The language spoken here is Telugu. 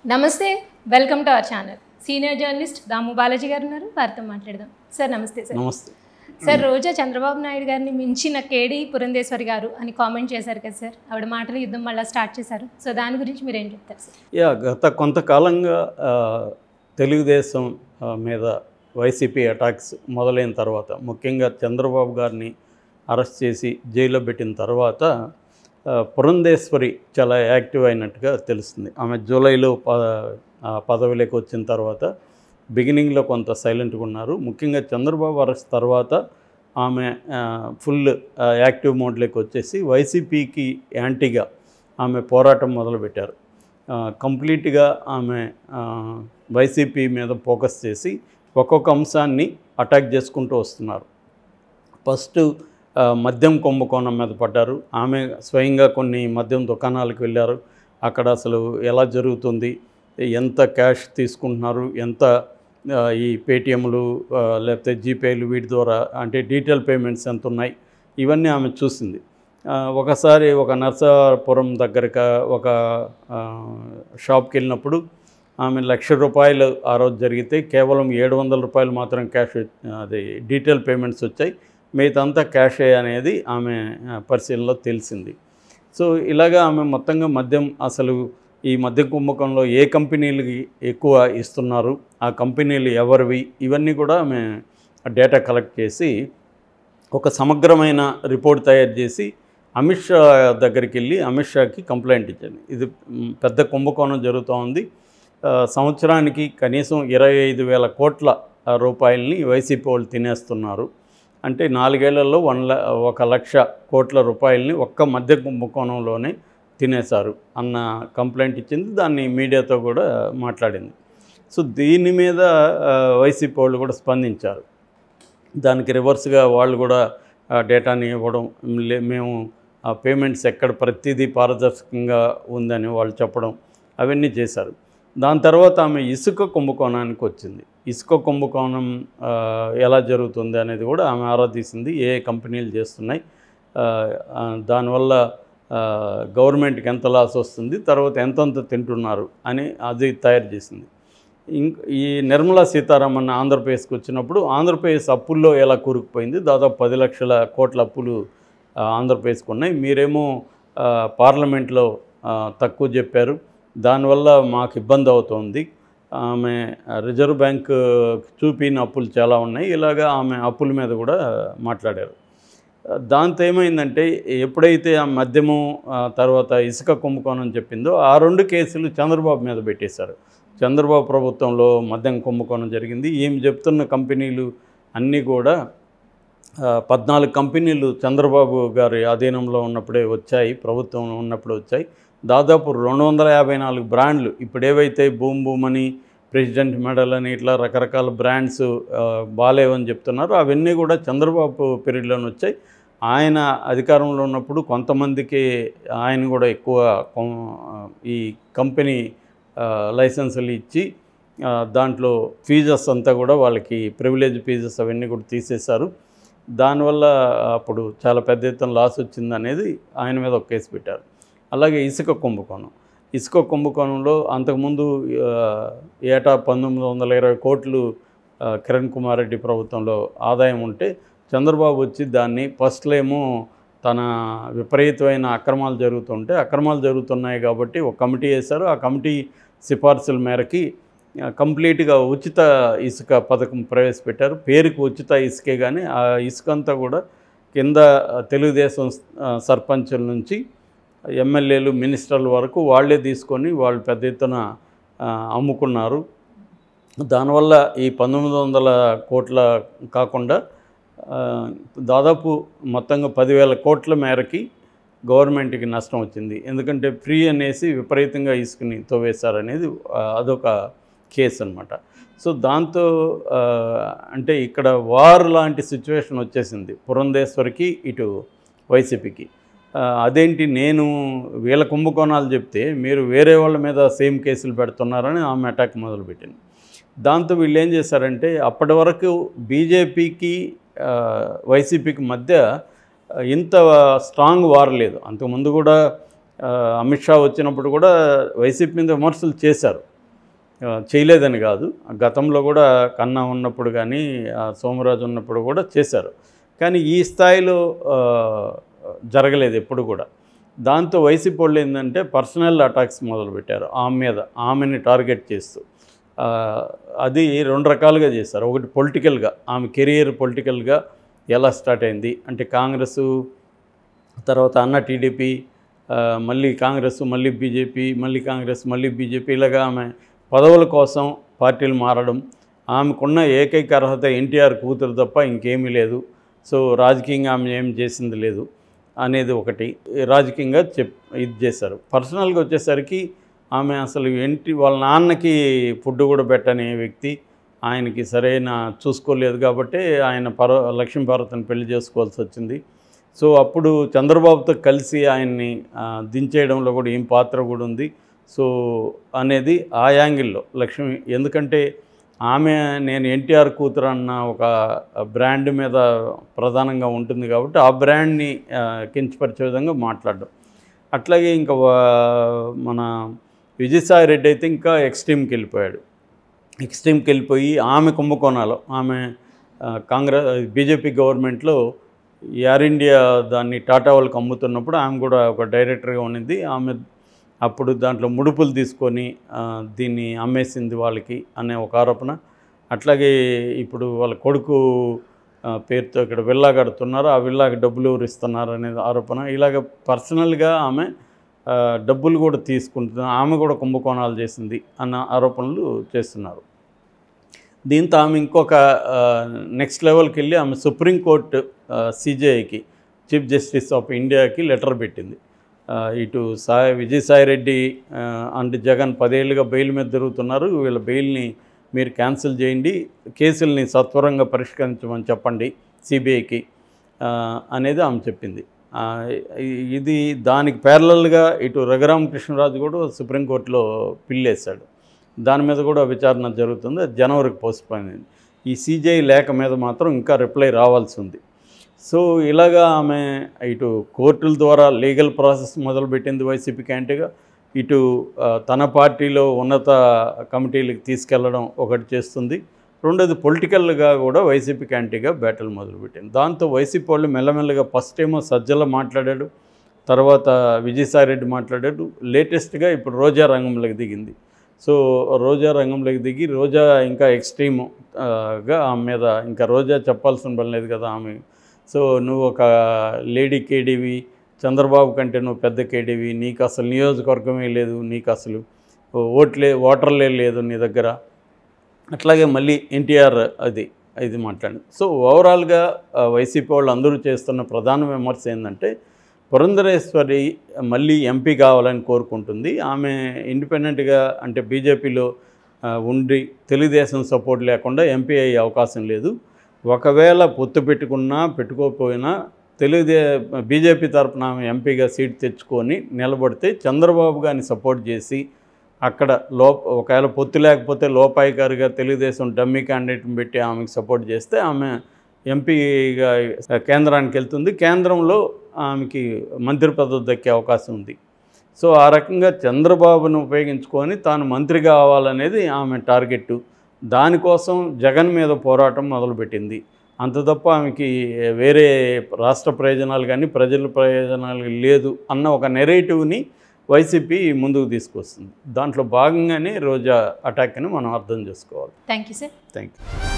నమస్తే welcome to our channel senior journalist Damu Balaji గారు ఉన్నారు వారితో మాట్లాడదాం సార్ నమస్తే సార్ నమస్తే సార్ రోజా చంద్రబాబు నాయుడు గారిని మించిన కేడి పురంధేశ్వరి గారు అని కామెంట్ చేశారు కదా సార్ ఆవిడ మాటలు యుద్ధం మళ్ళీ స్టార్ట్ చేశారు సో దాని గురించి మీరు ఏం చెప్తారు సార్ యా గత కొంతకాలంగా ఆ, తెలుగుదేశం ఆ, మీద వైసీపీ అటాక్స్ మొదలైన తర్వాత ముఖ్యంగా చంద్రబాబు గారిని అరెస్ట్ చేసి జైల్లో పెట్టిన తర్వాత ఆ, పురంధేశ్వరి చాలా యాక్టివ్ అయినట్టుగా తెలుస్తుంది ఆమె జూలైలో ప ఆ, పదవిలోకి వచ్చిన తర్వాత బిగినింగ్లో కొంత సైలెంట్గా ఉన్నారు ముఖ్యంగా చంద్రబాబు అరెస్ట్ తర్వాత ఆమె ఆ, ఫుల్ ఆ, యాక్టివ్ మోడ్లోకి వచ్చేసి వైసీపీకి యాంటీగా ఆమె పోరాటం మొదలుపెట్టారు ఆ, కంప్లీట్గా ఆమె ఆ, వైసీపీ మీద ఫోకస్ చేసి ఒక్కొక్క అంశాన్ని అటాక్ చేసుకుంటూ వస్తున్నారు ఫస్ట్ ఆ, మద్యం కుంభకోణం మీద పడ్డారు ఆమె స్వయంగా కొన్ని మద్యం దుకాణాలకు వెళ్ళారు అక్కడ అసలు ఎలా జరుగుతుంది ఎంత క్యాష్ తీసుకుంటున్నారు ఎంత ఆ, ఈ పేటిఎంలు ఆ, లేకపోతే జీపేలు వీటి ద్వారా అంటే డీటెయిల్ పేమెంట్స్ ఎంత ఉన్నాయి ఇవన్నీ ఆమె చూసింది ఆ, ఒకసారి ఒక నర్సాపురం దగ్గరక ఒక ఆ, షాప్కి వెళ్ళినప్పుడు ఆమె లక్ష రూపాయలు ఆ రోజు జరిగితే కేవలం ఏడు వందల రూపాయలు మాత్రం క్యాష్ అది డీటెయిల్ పేమెంట్స్ వచ్చాయి మిగతాంతా క్యాషే అనేది ఆమె ఆ, పరిశీలనలో తెలిసింది సో ఇలాగా ఆమె మొత్తంగా మద్యం అసలు ఈ మద్య కుంభకంలో ఏ కంపెనీలకి ఎక్కువ ఇస్తున్నారు ఆ కంపెనీలు ఎవరివి ఇవన్నీ కూడా ఆమె డేటా కలెక్ట్ చేసి ఒక సమగ్రమైన రిపోర్ట్ తయారు చేసి అమిత్ షా దగ్గరికి వెళ్ళి అమిత్ షాకి కంప్లైంట్ ఇచ్చాను ఇది మ్, పెద్ద కుంభకోణం జరుగుతూ ఉంది ఆ, సంవత్సరానికి కనీసం ఇరవై ఐదు వేల కోట్ల ఆ, రూపాయలని వైసీపీ వాళ్ళు తినేస్తున్నారు అంటే నాలుగేళ్లలో వన్ ల ఒక లక్ష కోట్ల రూపాయలని ఒక్క మధ్య కుంభకోణంలోనే తినేశారు అన్న కంప్లైంట్ ఇచ్చింది దాన్ని మీడియాతో కూడా మాట్లాడింది సో దీని మీద ఆ, వైసీపీ వాళ్ళు కూడా స్పందించారు దానికి రివర్స్గా వాళ్ళు కూడా ఆ డేటాని ఇవ్వడం లే- మేము ఆ పేమెంట్స్ ఎక్కడ ప్రతిదీ పారదర్శకంగా ఉందని వాళ్ళు చెప్పడం అవన్నీ చేశారు దాని తర్వాత ఆమె ఇసుక కుంభకోణానికి వచ్చింది ఇసుక కుంభకోణం ఆ, ఎలా జరుగుతుంది అనేది కూడా ఆమె ఆరాధిస్తుంది ఏ ఏ కంపెనీలు చేస్తున్నాయి ఆ, ఆ, దానివల్ల ఆ, గవర్నమెంట్కి ఎంత లాస్ వస్తుంది తర్వాత ఎంతెంత తింటున్నారు అని అది తయారు చేసింది ఇంక్ ఈ నిర్మలా సీతారామన్ ఆంధ్రప్రదేశ్కి వచ్చినప్పుడు ఆంధ్రప్రదేశ్ అప్పుల్లో ఎలా కూరుకుపోయింది దాదాపు పది లక్షల కోట్ల అప్పులు ఆ, ఆంధ్రప్రదేశ్కి ఉన్నాయి మీరేమో ఆ, పార్లమెంట్లో ఆ, తక్కువ చెప్పారు దానివల్ల మాకు ఇబ్బంది అవుతోంది ఆమె రిజర్వ్ బ్యాంక్ చూపిన అప్పులు చాలా ఉన్నాయి ఇలాగా ఆమె అప్పుల మీద కూడా మాట్లాడారు దాంతో ఏమైందంటే ఎప్పుడైతే ఆ మద్యము ఆ తర్వాత ఇసుక కుంభకోణం చెప్పిందో ఆ రెండు కేసులు చంద్రబాబు మీద పెట్టేశారు చంద్రబాబు ప్రభుత్వంలో మద్యం కుంభకోణం జరిగింది ఏం చెప్తున్న కంపెనీలు అన్నీ కూడా ఆ, పద్నాలుగు కంపెనీలు చంద్రబాబు గారి ఆధీనంలో ఉన్నప్పుడే వచ్చాయి ప్రభుత్వం ఉన్నప్పుడు వచ్చాయి దాదాపు రెండు వందల యాభై నాలుగు బ్రాండ్లు ఇప్పుడు ఏవైతే బూమ్ బూమ్ అని ప్రెసిడెంట్ మెడల్ అని ఇట్లా రకరకాల బ్రాండ్స్ ఆ, బాలేవని చెప్తున్నారు అవన్నీ కూడా చంద్రబాబు పీరియడ్లోనే వచ్చాయి ఆయన అధికారంలో ఉన్నప్పుడు కొంతమందికి ఆయన కూడా ఎక్కువ కొం- ఈ కంపెనీ ఆ, లైసెన్సులు ఇచ్చి ఆ, దాంట్లో ఫీజెస్ అంతా కూడా వాళ్ళకి ప్రివిలేజ్ ఫీజెస్ అవన్నీ కూడా తీసేశారు దానివల్ల అప్పుడు చాలా పెద్ద ఎత్తున లాస్ వచ్చిందనేది ఆయన మీద ఒక కేసు పెట్టారు అలాగే ఇసుక కుంభకోణం ఇసుక కుంభకోణంలో అంతకుముందు ఆ, ఏటా పంతొమ్మిది వందల ఇరవై కోట్లు ఆ, కిరణ్ కుమార్ రెడ్డి ప్రభుత్వంలో ఆదాయం ఉంటే చంద్రబాబు వచ్చి దాన్ని ఫస్ట్లో ఏమో తన విపరీతమైన అక్రమాలు జరుగుతుంటే అక్రమాలు జరుగుతున్నాయి కాబట్టి ఒక కమిటీ వేశారు ఆ కమిటీ సిఫార్సుల మేరకి ఆ, కంప్లీట్గా ఉచిత ఇసుక పథకం ప్రవేశపెట్టారు పేరుకు ఉచిత ఇసుకే కానీ ఆ ఇసుక అంతా కూడా కింద ఆ, తెలుగుదేశం ఆ, సర్పంచుల నుంచి ఎమ్మెల్యేలు మినిస్టర్ల వరకు వాళ్ళే తీసుకొని వాళ్ళు పెద్ద ఎత్తున ఆ, అమ్ముకున్నారు దానివల్ల ఈ పంతొమ్మిది వందల కోట్ల కాకుండా ఆ, దాదాపు మొత్తంగా పదివేల కోట్ల మేరకి గవర్నమెంట్కి నష్టం వచ్చింది ఎందుకంటే ఫ్రీ అనేసి విపరీతంగా ఇసుకుని తోవేశారనేది ఆ, అదొక కేసు అనమాట సో దాంతో ఆ, అంటే ఇక్కడ వార్ లాంటి సిచ్యువేషన్ వచ్చేసింది పురంధేశ్వరికి ఇటు వైసీపీకి ఆ, అదేంటి నేను వీళ్ళ కుంభకోణాలు చెప్తే మీరు వేరే వాళ్ళ మీద సేమ్ కేసులు పెడుతున్నారని ఆమె అటాక్ మొదలుపెట్టింది దాంతో వీళ్ళు ఏం చేశారంటే అప్పటి వరకు బీజేపీకి వైసీపీకి మధ్య ఆ, ఇంత స్ట్రాంగ్ వార్ లేదు అంతకుముందు కూడా ఆ, అమిత్ షా వచ్చినప్పుడు కూడా వైసీపీ మీద విమర్శలు చేశారు ఆ, చేయలేదని కాదు గతంలో కూడా కన్నా ఉన్నప్పుడు కానీ ఆ, సోమరాజు ఉన్నప్పుడు కూడా చేశారు కానీ ఈ స్థాయిలో ఆ, జరగలేదు ఎప్పుడు కూడా దాంతో వైసీపీ వాళ్ళు ఏంటంటే పర్సనల్ అటాక్స్ మొదలుపెట్టారు ఆమె మీద ఆమెని టార్గెట్ చేస్తూ ఆ, అది రెండు రకాలుగా చేశారు ఒకటి పొలిటికల్గా ఆమె కెరియర్ పొలిటికల్గా ఎలా స్టార్ట్ అయింది అంటే కాంగ్రెస్ తర్వాత అన్న టీడీపీ ఆ, మళ్ళీ కాంగ్రెస్ మళ్ళీ బీజేపీ మళ్ళీ కాంగ్రెస్ మళ్ళీ బీజేపీ ఇలాగా ఆమె పదవుల కోసం పార్టీలు మారడం ఆమెకున్న ఏకైక అర్హత ఎన్టీఆర్ కూతురు తప్ప ఇంకేమీ లేదు సో రాజకీయంగా ఆమె ఏం చేసింది లేదు అనేది ఒకటి రాజకీయంగా చెప్ ఇది చేశారు పర్సనల్గా వచ్చేసరికి ఆమె అసలు ఏంటి వాళ్ళ నాన్నకి ఫుడ్ కూడా పెట్టని వ్యక్తి ఆయనకి సరైన చూసుకోలేదు కాబట్టి ఆయన పర లక్ష్మీ భారత్ని పెళ్లి చేసుకోవాల్సి వచ్చింది సో అప్పుడు చంద్రబాబుతో కలిసి ఆయన్ని ఆ, దించేయడంలో కూడా ఏం పాత్ర కూడా ఉంది సో అనేది ఆ యాంగిల్లో లక్ష్మి ఎందుకంటే ఆమె నేను ఎన్టీఆర్ కూతురు అన్న ఒక బ్రాండ్ మీద ప్రధానంగా ఉంటుంది కాబట్టి ఆ బ్రాండ్ని ఆ, కించపరిచే విధంగా మాట్లాడడం అట్లాగే ఇంకా వా- మన విజయసాయి రెడ్డి అయితే ఇంకా ఎక్స్ట్రీమ్కి వెళ్ళిపోయాడు ఎక్స్ట్రీమ్కి వెళ్ళిపోయి ఆమె కుంభకోణాలు ఆమె ఆ, కాంగ్రెస్ బీజేపీ గవర్నమెంట్లో ఎయిర్ ఇండియా దాన్ని టాటా వాళ్ళకి అమ్ముతున్నప్పుడు ఆమె కూడా ఒక డైరెక్టర్గా ఉన్నది ఆమె అప్పుడు దాంట్లో ముడుపులు తీసుకొని ఆ, దీన్ని అమ్మేసింది వాళ్ళకి అనే ఒక ఆరోపణ అట్లాగే ఇప్పుడు వాళ్ళ కొడుకు ఆ, పేరుతో ఇక్కడ విల్లా కడుతున్నారు ఆ విల్లాకి డబ్బులు ఎవరు ఇస్తున్నారు అనేది ఆరోపణ ఇలాగ పర్సనల్గా ఆమె ఆ, డబ్బులు కూడా తీసుకుంటుంది ఆమె కూడా కుంభకోణాలు చేసింది అన్న ఆరోపణలు చేస్తున్నారు దీంతో ఆమె ఇంకొక నెక్స్ట్ లెవెల్కి వెళ్ళి ఆమె సుప్రీంకోర్టు సిజేఐకి చీఫ్ జస్టిస్ ఆఫ్ ఇండియాకి లెటర్ పెట్టింది ఆ, ఇటు సాయి విజయసాయి రెడ్డి ఆ, అండ్ జగన్ పదేళ్ళుగా బెయిల్ మీద తిరుగుతున్నారు వీళ్ళ బెయిల్ని మీరు క్యాన్సిల్ చేయండి కేసుల్ని సత్వరంగా పరిష్కరించమని చెప్పండి సిబిఐకి అనేది ఆమె చెప్పింది ఆ, ఇ- ఇది దానికి ప్యారలల్గా ఇటు రఘురామకృష్ణరాజు కూడా సుప్రీంకోర్టులో పిల్లేశాడు దాని మీద కూడా విచారణ జరుగుతుంది అది జనవరికి పోస్ట్పోన్ అయింది ఈ సిజేఐ లేఖ మీద మాత్రం ఇంకా రిప్లై రావాల్సి ఉంది సో ఇలాగా ఆమె ఇటు కోర్టుల ద్వారా లీగల్ ప్రాసెస్ మొదలుపెట్టింది వైసీపీ క్యాంటీగా ఇటు ఆ, తన పార్టీలో ఉన్నత కమిటీలకు తీసుకెళ్లడం ఒకటి చేస్తుంది రెండోది పొలిటికల్గా కూడా వైసీపీ క్యాంటీగా బ్యాటిల్ మొదలుపెట్టింది దాంతో వైసీపీ వాళ్ళు మెల్లమెల్లగా ఫస్ట్ ఏమో సజ్జల మాట్లాడాడు తర్వాత విజయసాయిరెడ్డి మాట్లాడాడు లేటెస్ట్గా ఇప్పుడు రోజా రంగంలోకి దిగింది సో రోజా రంగంలోకి దిగి రోజా ఇంకా ఎక్స్ట్రీమ్ ఆ, గా ఆమె మీద ఇంకా రోజా చెప్పాల్సిన పని లేదు కదా ఆమె సో నువ్వు ఒక లేడీ కేడీవి చంద్రబాబు కంటే నువ్వు పెద్ద కేడీవి నీకు అసలు నియోజకవర్గమే లేదు నీకు అసలు ఓట్లే ఓటర్లే లేదు నీ దగ్గర అట్లాగే మళ్ళీ ఎన్టీఆర్ అది ఇది మాట్లాడింది సో ఓవరాల్గా ఆ, వైసీపీ వాళ్ళు అందరూ చేస్తున్న ప్రధాన విమర్శ ఏంటంటే పురంధరేశ్వరి మళ్ళీ ఎంపీ కావాలని కోరుకుంటుంది ఆమె ఇండిపెండెంట్గా అంటే బీజేపీలో ఆ, ఉండి తెలుగుదేశం సపోర్ట్ లేకుండా ఎంపీ అయ్యే అవకాశం లేదు ఒకవేళ పొత్తు పెట్టుకున్నా పెట్టుకోకపోయినా తెలుగుదే బీజేపీ తరపున ఆమె ఎంపీగా సీట్ తెచ్చుకొని నిలబడితే చంద్రబాబు గారిని సపోర్ట్ చేసి అక్కడ లో ఒకవేళ పొత్తు లేకపోతే లోపాయికారిగా తెలుగుదేశం డమ్మీ క్యాండిడేట్ని పెట్టి ఆమెకు సపోర్ట్ చేస్తే ఆమె ఎంపీగా కేంద్రానికి వెళ్తుంది కేంద్రంలో ఆమెకి మంత్రి పదవి దక్కే అవకాశం ఉంది సో ఆ రకంగా చంద్రబాబును ఉపయోగించుకొని తాను మంత్రి కావాలనేది ఆమె టార్గెట్ దానికోసం జగన్ మీద పోరాటం మొదలుపెట్టింది అంత తప్ప ఆమెకి వేరే రాష్ట్ర ప్రయోజనాలు కానీ ప్రజల ప్రయోజనాలు లేదు అన్న ఒక నెరేటివ్ని వైసీపీ ముందుకు తీసుకొస్తుంది దాంట్లో భాగంగానే రోజా అటాక్ని మనం అర్థం చేసుకోవాలి thank you sir thank you